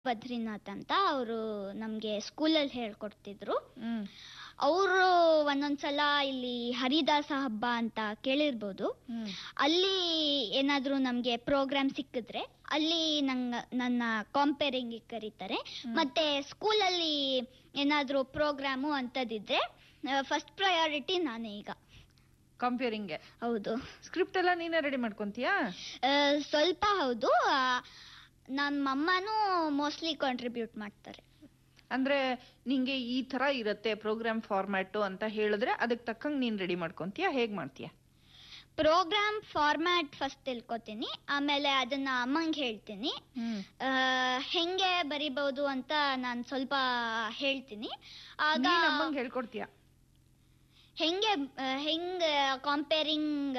ಬದ್ರಿನಾಥ್ ಅಂತ ಅವರು ನಮಗೆ ಸ್ಕೂಲಲ್ಲಿ ಹೇಳ್ಕೊಡ್ತಿದ್ರು ಹ್ಮ್ ಅವರು ಒಂದೊಂದ್ಸಲ ಇಲ್ಲಿ ಹರಿದಾಸ ಹಬ್ಬ ಅಂತ ಕೇಳಿರ್ಬೋದು ಹ್ಮ್ ಅಲ್ಲಿ ಏನಾದರೂ ನಮಗೆ ಪ್ರೋಗ್ರಾಮ್ ಸಿಕ್ಕಿದ್ರೆ ಅಲ್ಲಿ ನಂಗ ನನ್ನ ಕಾಂಪೇರಿಂಗಿಗೆ ಕರೀತಾರೆ ಮತ್ತೆ ಸ್ಕೂಲಲ್ಲಿ ಏನಾದರೂ ಪ್ರೋಗ್ರಾಮು ಅಂಥದ್ದಿದ್ರೆ ಫಸ್ಟ್ ಪ್ರಯಾರಿಟಿ ನಾನೇ ಈಗ ಕಂಪೇರಿಂಗ್ಗೆ ಹೌದು ಸ್ಕ್ರಿಪ್ಟ್ ಎಲ್ಲ ನೀನೇ ರೆಡಿ ಮಾಡ್ಕೊಂತೀಯಾ ಆ, ಸ್ವಲ್ಪ ಹೌದು ನನ್ನ ಮಮ್ಮನೂ ಮೋಸ್ಟ್ಲಿ ಕಾಂಟ್ರಿಬ್ಯೂಟ್ ಮಾಡ್ತಾರೆ ಅಂದ್ರೆ ನಿಂಗೆ ಈ ತರ ಇರತ್ತೆ ಪ್ರೋಗ್ರಾಮ್ ಫಾರ್ಮ್ಯಾಟು ಅಂತ ಹೇಳಿದ್ರೆ ಅದಕ್ಕೆ ತಕ್ಕಂಗೆ ನೀನ್ ರೆಡಿ ಮಾಡ್ಕೊಂತೀಯಾ ಹೇಗ್ ಮಾಡ್ತೀಯಾ ಪ್ರೋಗ್ರಾಮ್ ಫಾರ್ಮ್ಯಾಟ್ ಫಸ್ಟ್ ತಿಳ್ಕೊತೀನಿ ಆಮೇಲೆ ಅದನ್ನ ಅಮ್ಮಂಗೆ ಹೇಳ್ತೀನಿ ಹ್ಮ್ ಆ, ಹೆಂಗೆ ಬರಿಬಹುದು ಅಂತ ನಾನು ಸ್ವಲ್ಪ ಹೇಳ್ತೀನಿ ಆಗ ನೀನ್ ಅಮ್ಮಂಗ್ ಹೇಳ್ಕೊಡ್ತೀಯಾ ಹೆಂಗೆ ಆ, ಹೆಂಗ್ ಕಾಂಪೇರಿಂಗ್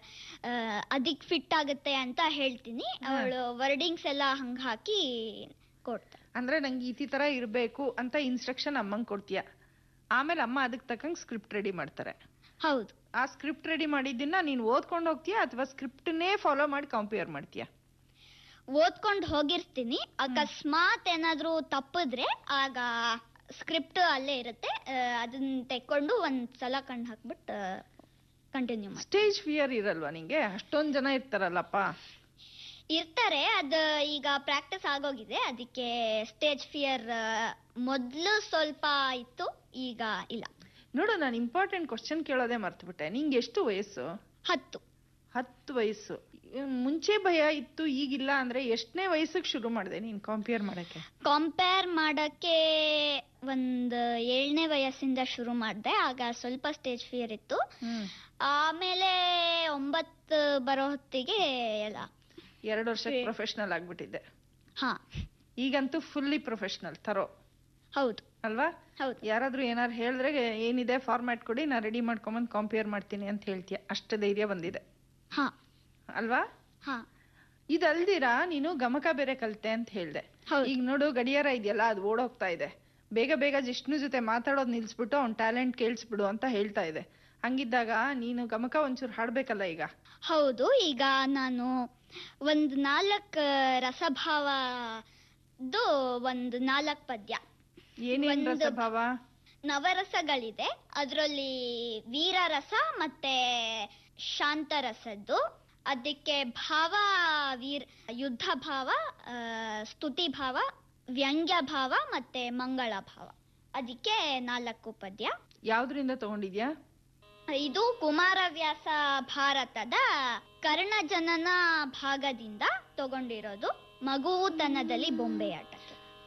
ಅದಕ್ಕೆ ಫಿಟ್ ಆಗುತ್ತೆ ಅಂತ ಹೇಳ್ತೀನಿ ಅವಳು ವರ್ಡಿಂಗ್ಸ್ ಎಲ್ಲ ಹಂಗ್ ಹಾಕಿ ಕೊಡ್ತಾರೆ ಅಂದ್ರೆ ನಂಗೆ ಈ ತರ ಇರ್ಬೇಕು ಅಂತ ಇನ್ಸ್ಟ್ರಕ್ಷನ್ ಅಮ್ಮಂಗ್ ಕೊಡ್ತೀಯ ಆಮೇಲೆ ಅಮ್ಮ ಅದಕ್ಕೆ ತಕ್ಕಂಗೆ ಸ್ಕ್ರಿಪ್ಟ್ ರೆಡಿ ಮಾಡ್ತಾರೆ ಹೌದು ಆ ಸ್ಕ್ರಿಪ್ಟ್ ರೆಡಿ ಮಾಡಿದ್ದನ್ನ ನೀನ್ ಓದ್ಕೊಂಡು ಹೋಗ್ತೀಯಾ ಅಥವಾ ಸ್ಕ್ರಿಪ್ಟ್ನೇ ಫಾಲೋ ಮಾಡಿ ಕಂಪೇರ್ ಮಾಡ್ತೀಯಾ ಓದ್ಕೊಂಡು ಹೋಗಿರ್ತೀನಿ ಅಕಸ್ಮಾತ್ ಏನಾದ್ರೂ ತಪ್ಪಿದ್ರೆ ಆಗ ಸ್ಕ್ರಿಪ್ಟ್ ಅಲ್ಲೇ ಇರುತ್ತೆ ಆ, ಅದನ್ನ ತೆಕ್ಕೊಂಡು ಒಂದ್ ಸಲ ಕಣ್ಣು ಹಾಕ್ಬಿಟ್ಟು ಕಂಟಿನ್ಯೂ ಮಾಡಿ ಸ್ಟೇಜ್ ಫಿಯರ್ ಇರಲ್ವಾ ನಿಂಗೆ ಅಷ್ಟೊಂದ್ ಜನ ಇರ್ತಾರಲ್ಲಪ್ಪ ಇರ್ತಾರೆ ಅದು ಈಗ ಪ್ರಾಕ್ಟೀಸ್ ಆಗೋಗಿದೆ ಅದಕ್ಕೆ ಸ್ಟೇಜ್ ಫಿಯರ್ ಮೊದಲು ಸ್ವಲ್ಪ ಇತ್ತು ಈಗ ಇಲ್ಲ ನೋಡು ನಾನು ಇಂಪಾರ್ಟೆಂಟ್ ಕ್ವಶನ್ ಕೇಳೋದೇ ಮರ್ತ್ಬಿಟ್ಟೆ ನಿಂಗೆ ಎಷ್ಟು ವಯಸ್ಸು ಹತ್ತು ಹತ್ತು ವಯಸ್ಸು ಇವ್ ಮುಂಚೆ ಭಯ ಇತ್ತು ಈಗಿಲ್ಲ ಅಂದ್ರೆ ಎಷ್ಟನೇ ವಯಸ್ಸಿಗೆ ಶುರು ಮಾಡಿದೆ ನೀನ್ ಕಂಪೇರ್ ಮಾಡಕ್ಕೆ ಕಂಪೇರ್ ಮಾಡಕ್ಕೆ ಒಂದು ಏಳನೇ ವಯಸ್ಸಿಂದ ಶುರು ಮಾಡಿದೆ ಆಗ ಸ್ವಲ್ಪ ಸ್ಟೇಜ್ ಫಿಯರ್ ಇತ್ತು ಆಮೇಲೆ ಒಂಬತ್ತು ಬರೋ ಹೊತ್ತಿಗೆ ಎಲ್ಲ ಎರಡು ವರ್ಷಕ್ಕೆ ಪ್ರೊಫೆಷನಲ್ ಆಗ್ಬಿಟ್ಟಿದ್ದೆ ಹಾ ಈಗಂತೂ ಫುಲ್ಲಿ ಪ್ರೊಫೆಷನಲ್ ತರೋ ಹೌದು ಅಲ್ವಾ ಹೌದು ಯಾರಾದ್ರೂ ಏನಾರು ಹೇಳಿದ್ರೆ ಏನಿದೆ ಫಾರ್ಮ್ಯಾಟ್ ಕೊಡಿ ನಾ ರೆಡಿ ಮಾಡ್ಕೊಂಬಂದು ಕಂಪೇರ್ ಮಾಡ್ತೀನಿ ಅಂತ ಹೇಳ್ತೀಯ ಅಷ್ಟು ಧೈರ್ಯ ಬಂದಿದೆ ಹಾ ಅಲ್ವಾ ಹಾ ಇದಲ್ದಿರಾ ನೀನು ಗಮಕ ಬೇರೆ ಕಲ್ತೆ ಅಂತ ಹೇಳ್ದೆ ಹೌದು. ಈಗ ನೋಡು ಗಡಿಯಾರ ಇದೆಯಲ್ಲ ಅದು ಓಡೋಗ್ತಾ ಇದೆ ಬೇಗ ಬೇಗ ಜಿಷ್ಣು ಜೊತೆ ಮಾತಾಡೋದು ನಿಲ್ಸ್ಬಿಟ್ಟು ಅವ್ನ್ ಟ್ಯಾಲೆಂಟ್ ಕೇಳಿಸ್ಬಿಡು ಅಂತ ಹೇಳ್ತಾ ಇದೆ ಹಂಗಿದ್ದಾಗ ನೀನು ಗಮಕ ಒಂಚೂರು ಹಾಡ್ಬೇಕಲ್ಲ ಈಗ ಹೌದು ಈಗ ನಾನು ಒಂದು ನಾಲ್ಕು ರಸಭಾವದ್ದು ಒಂದು ನಾಲ್ಕು ಪದ್ಯ ಏನೇನ್ ಒಂದು- ರಸಭಾವ ನವರಸಗಳಿದೆ ಅದರಲ್ಲಿ ವೀರರಸ ಮತ್ತೆ ಶಾಂತರಸದ್ದು ಅದಕ್ಕೆ ಭಾವ ವೀರ್ ಯುದ್ಧ ಭಾವ ಆ, ಸ್ತುತಿ ಭಾವ ವ್ಯಂಗ್ಯ ಭಾವ ಮತ್ತೆ ಮಂಗಳ ಭಾವ ಅದಕ್ಕೆ ನಾಲ್ಕು ಪದ್ಯ ಯಾವ್ದ್ರಿಂದ ತಗೊಂಡಿದ್ಯಾ ಇದು ಕುಮಾರವ್ಯಾಸ ಭಾರತದ ಕರ್ಣಜನನ ಭಾಗದಿಂದ ತಗೊಂಡಿರೋದು ಮಗುತನದಲ್ಲಿ ಬೊಂಬೆಯಾಟ